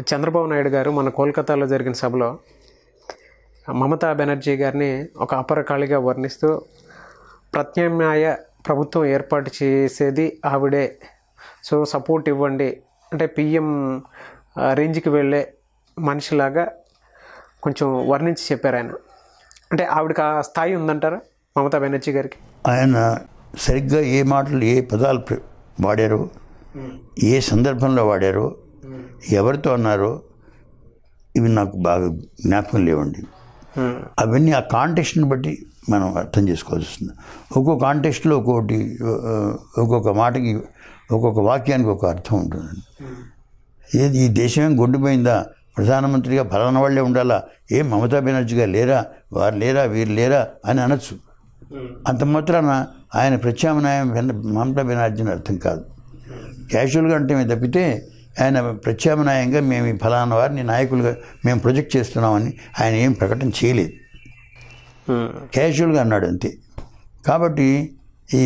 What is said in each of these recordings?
చంద్రబాబు నాయుడు గారు మన కోల్కతాలో జరిగిన సభలో మమతా బెనర్జీ గారిని ఒక అపరకాళిగా వర్ణిస్తూ ప్రత్యామ్నాయ ప్రభుత్వం ఏర్పాటు చేసేది ఆవిడే సో సపోర్ట్ ఇవ్వండి అంటే పిఎం రేంజ్కి వెళ్ళే మనిషిలాగా కొంచెం వర్ణించి చెప్పారు ఆయన అంటే ఆవిడకి ఆ స్థాయి ఉందంటారా మమతా బెనర్జీ గారికి ఆయన సరిగ్గా ఏ మాటలు ఏ పదాలు ప్ర- వాడారో ఏ సందర్భంలో వాడారో ఎవరితో అన్నారో ఇవి నాకు బాగా జ్ఞాపకం లేవండి Hmm. అవన్నీ ఆ కాంటెక్స్ట్ని బట్టి మనం అర్థం చేసుకోవాల్సి వస్తుంది ఒక్కొక్క కాంటెక్స్ట్లో ఒక్కొక్కటి ఆ, ఒక్కొక్క మాటకి ఒక్కొక్క వాక్యానికి ఒక అర్థం ఉంటుందండి ఏది ఈ దేశం గుండిపోయిందా ప్రధానమంత్రిగా ఫలానా వాళ్ళే ఉండాలా ఏం మమతా బెనర్జీ గారు లేరా వారు లేరా వీరు లేరా అని అనొచ్చు అంత మాత్రాన ఆయన ప్రత్యామ్నాయం వెన్న- మమతా బెనర్జీని అర్థం కాదు క్యాజువల్గా అంటే తప్పితే ఆయన ప్రత్యామ్నాయంగా మేము ఈ ఫలానా వారిని నాయకులుగా మేము ప్రొజెక్ట్ చేస్తున్నామని ఆయన ఏం ప్రకటన చేయలేదు Hmm. క్యాజువల్గా అన్నాడు అంతే కాబట్టి ఈ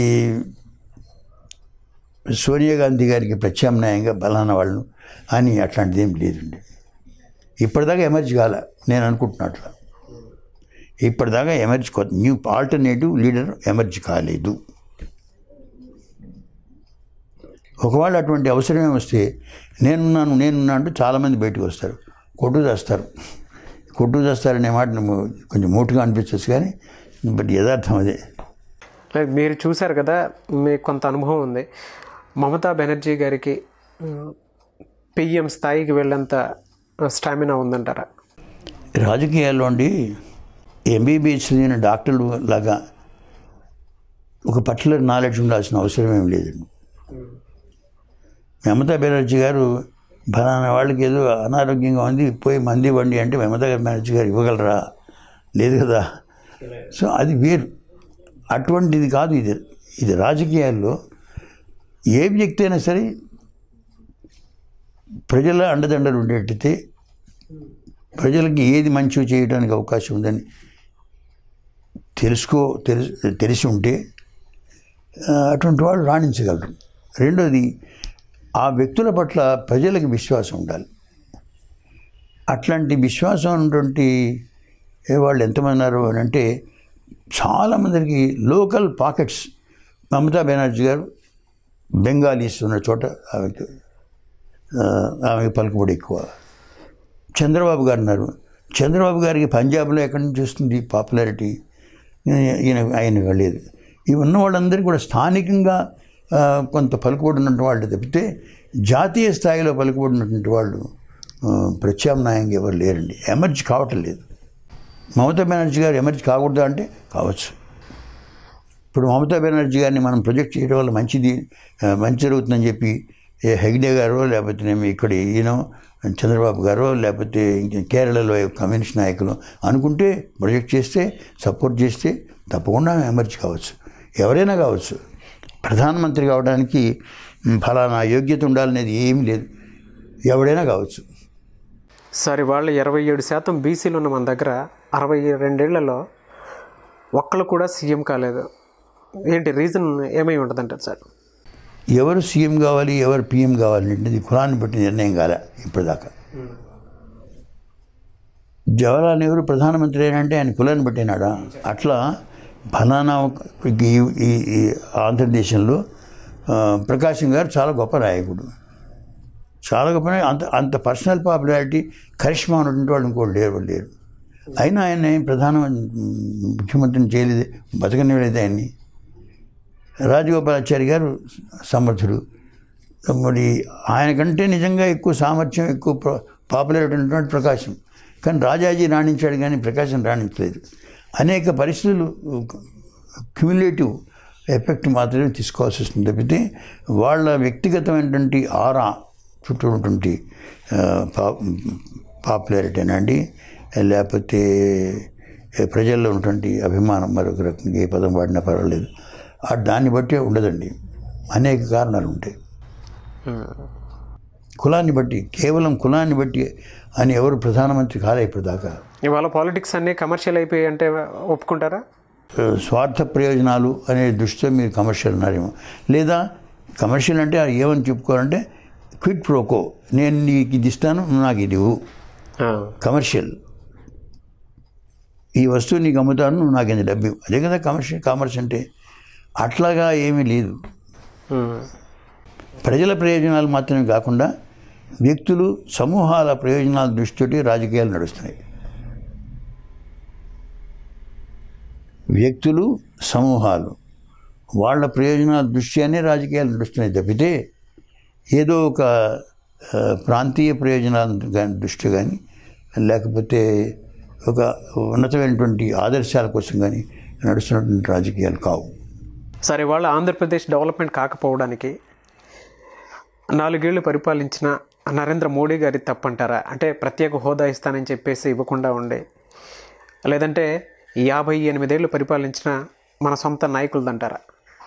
సోనియా గాంధీ గారికి ప్రత్యామ్నాయంగా బలానా వాళ్ళు అని అట్లాంటిది ఏం లేదండి ఇప్పటిదాకా ఎమర్జ్ కాల నేను అనుకుంటున్నా అట్లా ఇప్పటిదాకా ఎమర్జ్ కొత్త న్యూ ఆల్టర్నేటివ్ లీడర్ ఎమర్జ్ కాలేదు ఒకవేళ అటువంటి అవసరమే వస్తే నేనున్నాను నేనున్నా అంటూ చాలామంది బయటకు వస్తారు కొట్టు చేస్తారు కొట్టు చేస్తారనే మాట నాకు కొంచెం మోటుగా అనిపించచ్చు కానీ బట్ యథార్థం అదే లేదు మీరు చూశారు కదా మీకు కొంత అనుభవం ఉంది మమతా బెనర్జీ గారికి పిఎం స్థాయికి వెళ్ళేంత స్టామినా ఉందంటారా రాజకీయాల్లో అండి ఎంబీబీఎస్ చదివిన డాక్టర్లు లాగా ఒక పర్టికులర్ నాలెడ్జ్ ఉండాల్సిన అవసరం ఏం లేదండి మమతా బెనర్జీ గారు ఫలానా వాళ్ళకి ఏదో అనారోగ్యంగా ఉంది పోయి మంది ఇవ్వండి అంటే మమతా బెనర్జీ గారు ఇవ్వగలరా లేదు కదా సో అది వేరు అటువంటిది కాదు ఇది ఇది రాజకీయాల్లో ఏ వ్యక్తి అయినా సరే ప్రజల అండదండలు ఉండేటైతే ప్రజలకి ఏది మంచి చేయడానికి అవకాశం ఉందని తెలుసుకో తెలుసు తెలిసి ఉంటే ఆ, అటువంటి వాళ్ళు రాణించగలరు రెండోది ఆ వ్యక్తుల పట్ల ప్రజలకు విశ్వాసం ఉండాలి అట్లాంటి విశ్వాసం ఉన్నటువంటి ఏ వాళ్ళు ఎంతమంది ఉన్నారు అని అంటే చాలామందికి లోకల్ పాకెట్స్ మమతా బెనర్జీ గారు బెంగాలీస్ ఉన్న చోట ఆమెకు ఆ, ఆమెకి పలుకుబడి ఎక్కువ చంద్రబాబు గారు ఉన్నారు చంద్రబాబు గారికి పంజాబ్లో ఎక్కడి నుంచి వస్తుంది పాపులారిటీ ఈయన ఆయన వెళ్ళలేదు ఈ ఉన్న వాళ్ళందరికీ కూడా స్థానికంగా ఆ, కొంత పలుకుబడి ఉన్నటువంటి వాళ్ళు తప్పితే జాతీయ స్థాయిలో పలుకుబడి ఉన్నటువంటి వాళ్ళు ఆ, ప్రత్యామ్నాయంగా ఎవరు లేరండి ఎమర్జ్ కావటం లేదు మమతా బెనర్జీ గారు ఎమర్జ్ కాకూడదా అంటే కావచ్చు ఇప్పుడు మమతా బెనర్జీ గారిని మనం ప్రొజెక్ట్ చేయడం వల్ల మంచిది ఆ, మంచి జరుగుతుందని చెప్పి ఏ హెగ్డే గారో లేకపోతే నేను ఇక్కడ ఈయన చంద్రబాబు గారో లేకపోతే ఇంక కేరళలో కమ్యూనిస్ట్ నాయకులు అనుకుంటే ప్రొజెక్ట్ చేస్తే సపోర్ట్ చేస్తే తప్పకుండా ఎమర్జ్ కావచ్చు ఎవరైనా కావచ్చు ప్రధానమంత్రి కావడానికి మ్, ఫలానా యోగ్యత ఉండాలనేది ఏమీ లేదు ఎవడైనా కావచ్చు సార్ ఇవాళ ఇరవై ఏడు శాతం బీసీలు ఉన్న మన దగ్గర అరవై రెండేళ్లలో ఒక్కళ్ళు కూడా సీఎం కాలేదు ఏంటి రీజన్ ఏమై ఉంటుందంటారు సార్ ఎవరు సీఎం కావాలి ఎవరు పిఎం కావాలి అనేది కులాన్ని బట్టి నిర్ణయం కాలే ఇప్పటిదాకా జవహర్లాల్ నెహ్రూ ప్రధానమంత్రి అయినంటే ఆయన కులాన్ని బట్టినాడా అట్లా ఫలానా ఒక- ఈ ఈ ఈ ఆంధ్రదేశంలో ఆ, ప్రకాశం గారు చాలా గొప్ప నాయకుడు చాలా గొప్ప నాయకుడు. అంత అంత పర్సనల్ పాపులారిటీ కరిష్మా ఉన్నటువంటి వాళ్ళు ఇంకోటి లేరు లేరు అయినా ఆయన ఏం ప్రధాన ముఖ్యమంత్రిని చేయలేదు బతకనివ్వలేదు ఆయన్ని రాజగోపాలాచారి గారు సమర్థుడు మరి ఆయన కంటే నిజంగా ఎక్కువ సామర్థ్యం ఎక్కువ ప్ర- పాపులారిటీ ఉన్నటువంటి ప్రకాశం కానీ రాజాజీ రాణించాడు కానీ ప్రకాశం రాణించలేదు అనేక పరిస్థితులు క్యుములేటివ్ ఎఫెక్ట్ మాత్రమే తీసుకోవాల్సి వస్తుంది తప్పితే వాళ్ళ వ్యక్తిగతమైనటువంటి ఆరా చుట్టూ ఉన్నటువంటి ఆ, పా పాపులారిటీ అనండి లేకపోతే ప్రజల్లో ఉన్నటువంటి అభిమానం మరొక రకంగా ఏ పదం వాడినా పర్వాలేదు ఆ దాన్ని బట్టే ఉండదండి అనేక కారణాలు ఉంటాయి కులాన్ని బట్టి కేవలం కులాన్ని బట్టి అని ఎవరు ప్రధానమంత్రి కాలే ఇప్పటిదాకా ఇవాళ పాలిటిక్స్ అన్నీ కమర్షియల్ అయిపోయి అంటే ఒప్పుకుంటారా ఆ, స్వార్థ ప్రయోజనాలు అనే దృష్టితో మీరు కమర్షియల్ అన్నారేమో లేదా కమర్షియల్ అంటే అది ఏమని చెప్పుకోవాలంటే క్విట్ ప్రోకో నేను నీకు ఇది ఇస్తాను నువ్వు నాకు ఇది ఇవ్వు ఆ, కమర్షియల్ ఈ వస్తువు నీకు అమ్ముతాను నువ్వు నాకు ఇంత డబ్బు ఇవ్వు. అదే కదా కమర్షియల్ కామర్స్ అంటే అట్లాగా ఏమీ లేదు ఉమ్, ప్రజల ప్రయోజనాలు మాత్రమే కాకుండా వ్యక్తులు సమూహాల ప్రయోజనాల దృష్టితోటి రాజకీయాలు నడుస్తున్నాయి వ్యక్తులు సమూహాలు వాళ్ళ ప్రయోజనాల దృష్ట్యానే రాజకీయాలు నడుస్తున్నాయి తప్పితే ఏదో ఒక ఆ, ప్రాంతీయ ప్రయోజనాల కానీ దృష్టి కానీ లేకపోతే ఒక ఉన్నతమైనటువంటి ఆదర్శాల కోసం కానీ నడుస్తున్నటువంటి రాజకీయాలు కావు సరే వాళ్ళ ఆంధ్రప్రదేశ్ డెవలప్మెంట్ కాకపోవడానికి నాలుగేళ్లు పరిపాలించిన నరేంద్ర మోడీ గారి తప్పంటారా అంటే ప్రత్యేక హోదా ఇస్తానని చెప్పేసి ఇవ్వకుండా ఉండే లేదంటే యాభై ఎనిమిదేళ్ళు పరిపాలించిన మన సొంత నాయకులదంటారా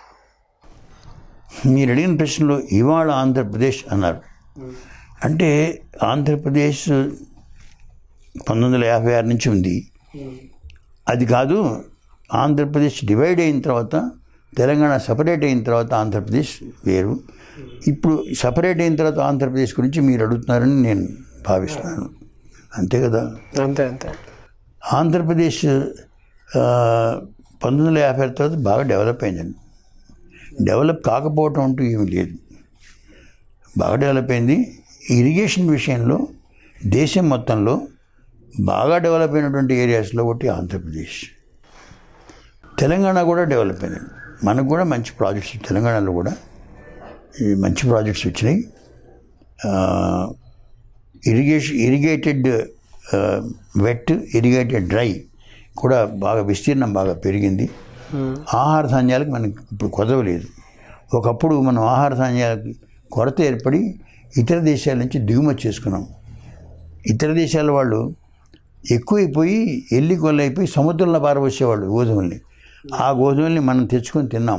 మీరు అడిగిన ప్రశ్నలో ఇవాళ ఆంధ్రప్రదేశ్ అన్నారు అంటే ఆంధ్రప్రదేశ్ పంతొమ్మిది వందల యాభై ఆరు నుంచి ఉంది అది కాదు ఆంధ్రప్రదేశ్ డివైడ్ అయిన తర్వాత తెలంగాణ సపరేట్ అయిన తర్వాత ఆంధ్రప్రదేశ్ వేరు ఇప్పుడు సపరేట్ అయిన తర్వాత ఆంధ్రప్రదేశ్ గురించి మీరు అడుగుతున్నారని నేను భావిస్తున్నాను అంతే కదా అంతే అంతే ఆంధ్రప్రదేశ్ ఆ, పంతొమ్మిది వందల యాభై ఆరు తర్వాత బాగా డెవలప్ అయిందండి డెవలప్ కాకపోవటం అంటూ ఏమీ లేదు బాగా డెవలప్ అయింది ఇరిగేషన్ విషయంలో దేశం మొత్తంలో బాగా డెవలప్ అయినటువంటి ఏరియాస్లో ఒకటి ఆంధ్రప్రదేశ్ తెలంగాణ కూడా డెవలప్ అయిందండి మనకు కూడా మంచి ప్రాజెక్ట్స్ తెలంగాణలో కూడా ఈ మంచి ప్రాజెక్ట్స్ వచ్చినాయి irrigation irrigated wet irrigated dry కూడా బాగా విస్తీర్ణం బాగా పెరిగింది ఆహార ధాన్యాలకు మనకి ఇప్పుడు కొదవ లేదు ఒకప్పుడు మనం ఆహార ధాన్యాలకు కొరత ఏర్పడి ఇతర దేశాల నుంచి దిగుమతి చేసుకున్నాం ఇతర దేశాల వాళ్ళు ఎక్కువైపోయి ఎల్లి కొల్లైపోయి సముద్రంలో పారబోసేవాళ్ళు గోధుమల్ని ఆ గోధుమల్ని మనం తెచ్చుకొని తిన్నాం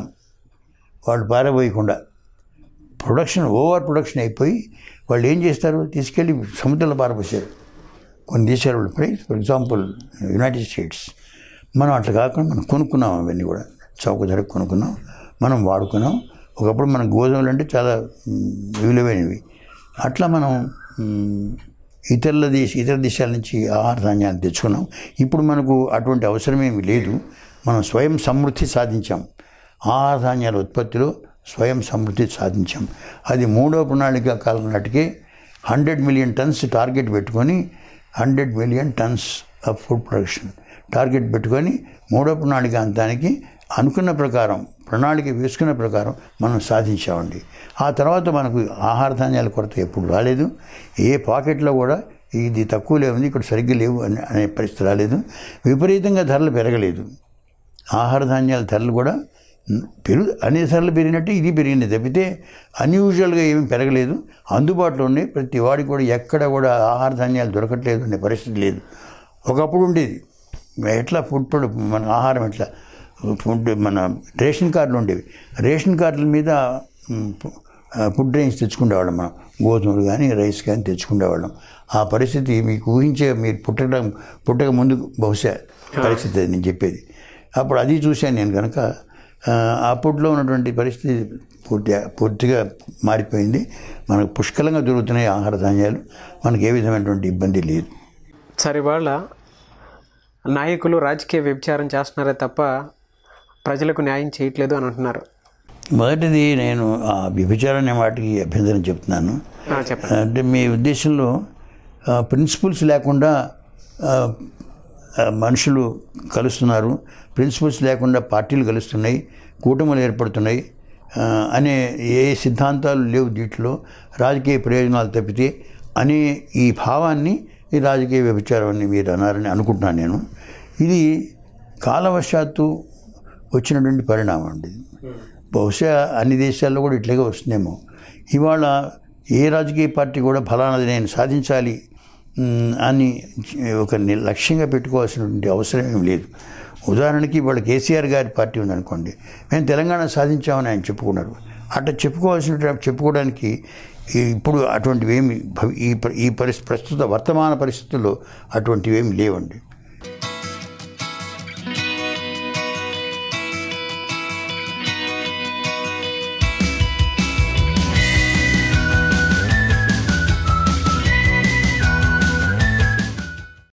వాళ్ళు పారబోయకుండా ప్రొడక్షన్ ఓవర్ ప్రొడక్షన్ అయిపోయి వాళ్ళు ఏం చేస్తారు తీసుకెళ్ళి సముద్రంలో పారబోసారు కొన్ని దేశాలు వాళ్ళు ఫర్ ఎగ్జాంపుల్ యునైటెడ్ స్టేట్స్ మనం అట్లా కాకుండా మనం కొనుక్కున్నాం అవన్నీ కూడా చౌక ధరకు కొనుక్కున్నాం మనం వాడుకున్నాం ఒకప్పుడు మన గోధుమలు అంటే చాలా మ్, విలువైనవి అట్లా మనం మ్, ఇతరుల దేశ ఇతర దేశాల నుంచి ఆహార ధాన్యాన్ని తెచ్చుకున్నాం ఇప్పుడు మనకు అటువంటి అవసరం ఏమీ లేదు మనం స్వయం సమృద్ధి సాధించాం ఆహార ధాన్యాల ఉత్పత్తిలో స్వయం సమృద్ధి సాధించాం అది మూడో ప్రణాళిక కాలం నాటికే హండ్రెడ్ మిలియన్ టన్స్ టార్గెట్ పెట్టుకొని hundred million tons of food production target పెట్టుకొని మూడో ప్రణాళిక అంతానికి అనుకున్న ప్రకారం ప్రణాళిక వేసుకున్న ప్రకారం మనం సాధించామండి ఆ తర్వాత మనకు ఆహార ధాన్యాల కొరత ఎప్పుడు రాలేదు ఏ పాకెట్లో కూడా ఇది తక్కువ లేవు ఇక్కడ సరిగ్గా లేవు అని అనే పరిస్థితి రాలేదు విపరీతంగా ధరలు పెరగలేదు ఆహార ధాన్యాల ధరలు కూడా పెరుగు అన్ని ధరలు పెరిగినట్టు ఇది పెరిగింది తప్పితే అన్యూజువల్గా ఏమీ పెరగలేదు అందుబాటులో ఉన్నాయి ప్రతి వాడికి కూడా ఎక్కడ కూడా ఆహార ధాన్యాలు దొరకట్లేదు అనే పరిస్థితి లేదు ఒకప్పుడు ఉండేది ఎట్లా ఫుడ్ ప్రొడక్ట్ మన ఆహారం ఎట్లా ఫుడ్ మన రేషన్ కార్డులు ఉండేవి రేషన్ కార్డుల మీద మ్, పు- ఆ, ఫుడ్ డ్రైన్స్ తెచ్చుకునేవాళ్ళం మనం గోధుమలు కానీ రైస్ కానీ తెచ్చుకునేవాళ్ళం ఆ పరిస్థితి మీకు ఊహించే మీరు పుట్టడం పుట్టక ముందు బహుశా పరిస్థితి అది నేను చెప్పేది అప్పుడు అది చూశాను నేను కనుక ఆ, అప్పట్లో ఉన్నటువంటి పరిస్థితి పూర్తిగా పూర్తిగా మారిపోయింది మనకు పుష్కలంగా దొరుకుతున్నాయి ఆహార ధాన్యాలు మనకు ఏ విధమైనటువంటి ఇబ్బంది లేదు సరే వాళ్ళ నాయకులు రాజకీయ వ్యభిచారం చేస్తున్నారే తప్ప ప్రజలకు న్యాయం చేయట్లేదు అని అంటున్నారు మొదటిది నేను ఆ వ్యభిచారం అనే వాటికి అభ్యంతరం చెప్తున్నాను ఆ, చెప్పండి అంటే మీ ఉద్దేశంలో ప్రిన్సిపల్స్ లేకుండా ఆ, ఆ, మనుషులు కలుస్తున్నారు ప్రిన్సిపల్స్ లేకుండా పార్టీలు కలుస్తున్నాయి కూటములు ఏర్పడుతున్నాయి ఆ, అనే ఏ సిద్ధాంతాలు లేవు దీంట్లో రాజకీయ ప్రయోజనాలు తప్పితే అనే ఈ భావాన్ని ఈ రాజకీయ వ్యభిచారం అని మీరు అన్నారని అనుకుంటున్నాను నేను ఇది కాలవశాత్తు వచ్చినటువంటి పరిణామం అండి బహుశా అన్ని దేశాల్లో కూడా ఇట్లాగే వస్తుందేమో ఇవాళ ఏ రాజకీయ పార్టీ కూడా ఫలానాది నేను సాధించాలి మ్, అని ఒక ని- లక్ష్యంగా పెట్టుకోవాల్సినటువంటి అవసరం ఏం లేదు ఉదాహరణకి వాళ్ళ కేసీఆర్ గారి పార్టీ ఉందనుకోండి మేము తెలంగాణ సాధించామని ఆయన చెప్పుకున్నారు అట్లా చెప్పుకోవాల్సిన చెప్పుకోవడానికి ఈ- ఇప్పుడు అటువంటివి ఏమి భవి- ఈ ప- ఈ పరిస్థితి ప్రస్తుత వర్తమాన పరిస్థితుల్లో అటువంటివి ఏమి లేవండి